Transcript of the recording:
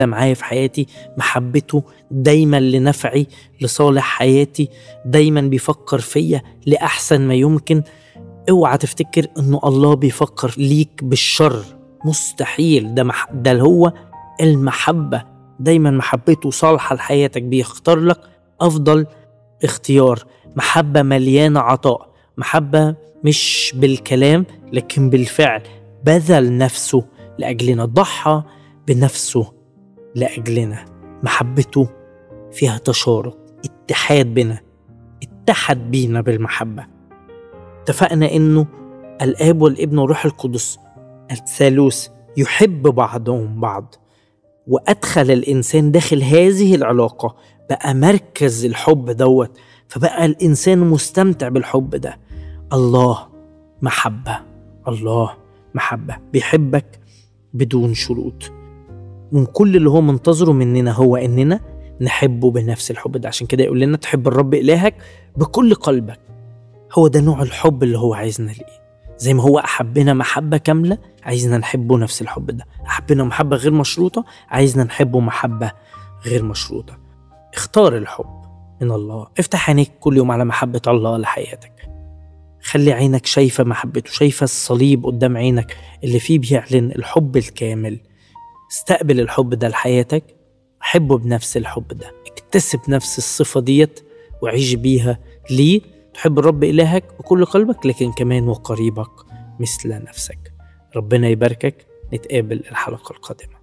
معايا في حياتي محبته دايما لنفعي لصالح حياتي دايما بيفكر فيا لأحسن ما يمكن اوعى تفتكر انه الله بيفكر ليك بالشر مستحيل ده مح... ده هو المحبة دايما محبته صالحة لحياتك بيختار لك أفضل اختيار محبة مليانة عطاء محبة مش بالكلام لكن بالفعل بذل نفسه لأجلنا ضحى بنفسه لأجلنا محبته فيها تشارك اتحاد بنا اتحد بينا بالمحبة اتفقنا انه الاب والابن والروح القدس الثالوث يحب بعضهم بعض وادخل الانسان داخل هذه العلاقه بقى مركز الحب دوت فبقى الانسان مستمتع بالحب ده الله محبه الله محبه بيحبك بدون شروط من كل اللي هو منتظره مننا هو اننا نحبه بنفس الحب ده عشان كده يقول لنا تحب الرب الهك بكل قلبك هو ده نوع الحب اللي هو عايزنا ليه زي ما هو أحبنا محبة كاملة عايزنا نحبه نفس الحب ده أحبنا محبة غير مشروطة عايزنا نحبه محبة غير مشروطة اختار الحب من الله افتح عينيك كل يوم على محبة الله لحياتك خلي عينك شايفة محبته شايفة الصليب قدام عينك اللي فيه بيعلن الحب الكامل استقبل الحب ده لحياتك حبه بنفس الحب ده اكتسب نفس الصفة ديت وعيش بيها ليه تحب الرب إلهك بكل قلبك لكن كمان وقريبك مثل نفسك ربنا يباركك نتقابل الحلقة القادمة